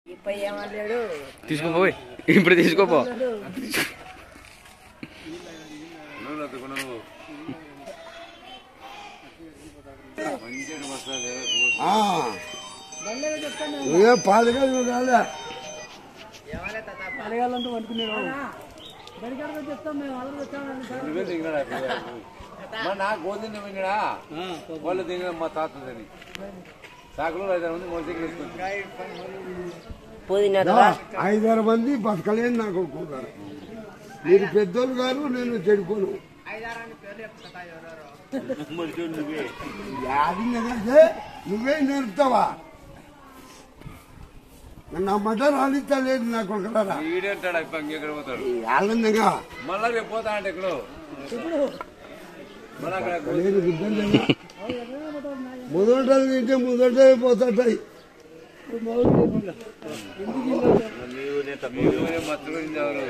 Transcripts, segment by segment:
ఇప్పుడు ఏమన్నాడు తీసుకోపోయి ఇప్పుడు తీసుకోపో ఆ. నువ్వే పాలకాలు రాలే అడగాలంటూ పట్టుకునేవాడు బడికాడకు చెప్తాం మేము అందరూ వచ్చామని నా గోధుమ వినడా వాళ్ళు దిగిన మా తాతదని సాకులు ఐదారు మంది మొదటి రా, ఐదారు మంది బతకలేని నా కొడుకు గారు మీరు పెద్దోళ్ళు గారు నేను చెడుకోను యాది నెగలితే నువ్వే నేర్పుతావా నా మట రాలిస్తలేదు నా కొడుకులారా ఈడంటాడు ఇప్పుడు ఇంకెక్కడ పోతాడు ఆనందంగా మళ్ళా రేపు పోతా అంటే ఇక్కడ మళ్ళా అక్కడ నేను గుడ్డంగా మొదట తింటే మొదట పోతాయి మత్తు గురించి ఎవరు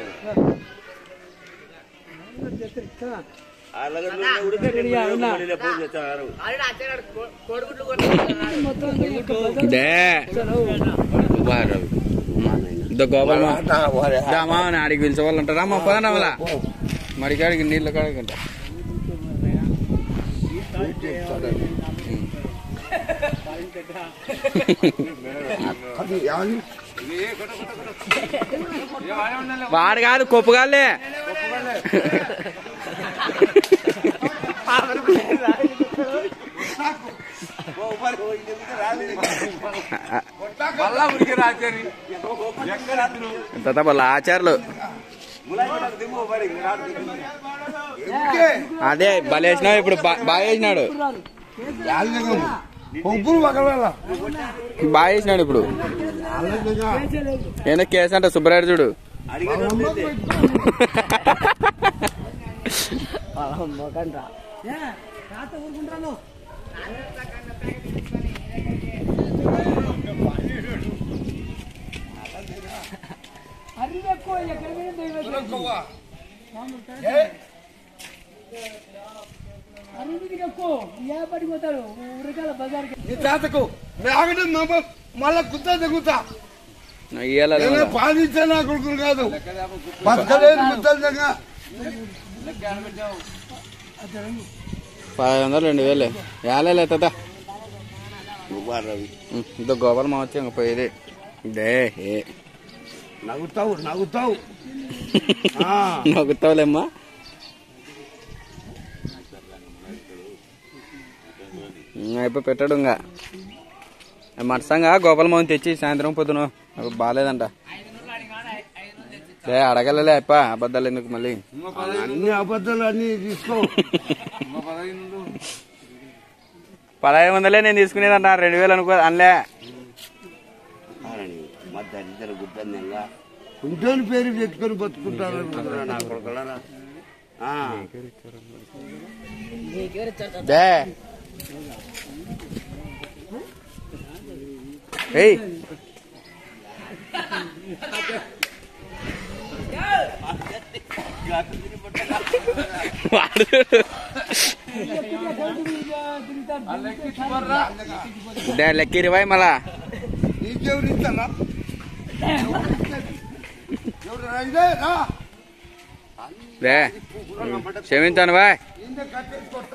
డే ఇదో గోపాల్ మా రామా అని ఆడికి పిలిచే వాళ్ళు ఉంటారా మా పదన వాళ్ళ మడికాడికి నీళ్ళ కాడకంట అది యాది వాడు కాదు కొప్పుగాలే మళ్ళా ఉరికి రాచారి ఎక్కడ అతను తాత వాళ్ళ ఆచార్యులు అదే బలేసినావు ఇప్పుడు బా- బాగా వేసినాడు యాదగా పంపులు పగలాల బాగా వేసినాడు ఇప్పుడు ఆనందంగా ఏదో కేసు అంట సుబ్బరాయుడు చూడు రాత ఊరుకుంటాను అరివెక్కువ ఎక్కడ అరివికి ఎక్కువ ఏ పడిపోతారు ఉరకాల బజార్కి నీ తాతకు ఆగడం మళ్ళా కుత్తా దిగుతా ఇయ్యాల నేను పాలించే నా కొడుకులు కాదు బతకలేని కుత్తలు దగ్గర పదహైదు వందలు రెండు వేలు ఏలే తాత ఇంత గోపాల మా వచ్చి ఇంక పోయేది డే ఏ నవ్వుతావు నవ్వుతావు ఆ, నవ్వుతావులేమ్మా అయిపోయి పెట్టాడు ఇంకా మత్సంగా గోపాల మోహన్ తెచ్చి సాయంత్రం పొద్దున నాకు బాగాలేదంట ఏ అడగలలే అప్ప అబద్ధాలు ఎందుకు మళ్ళీ అన్ని అబద్ధాలు అన్ని తీసుకో పదహైదు వందలే నేను తీసుకునేదంట రెండు వేలు అనుకో అనలే కుంటోని పేరు పెట్టుకొని బతుకుంటారు నా కొడుకులారా ఆ, డే ఏయ్ వాడు డే లెక్క ఇరవై మళ్ళా నీకెవరు ఇస్తారా ఎవరు రా, ఇదే రా. డే క్షమించాను బాయ్ ఇందే కట్టేసుకొస్తా.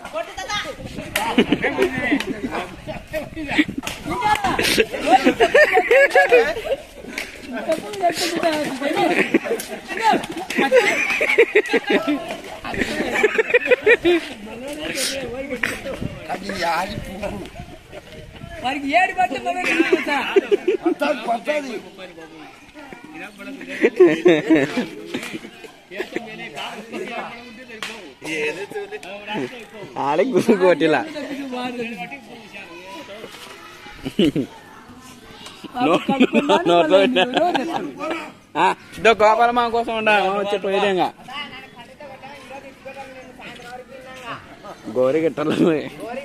అది యాది పువ్వు. వారికి ఏడు పట్టు పచ్చది పచ్చది ఆడికి గుర్తు కొట్టిలా నోట్లో పెట్టినా. ఆ, ఇదో గోపాల మా కోసం ఉండ వచ్చే పోయేదేగా గోరి గిట్టలు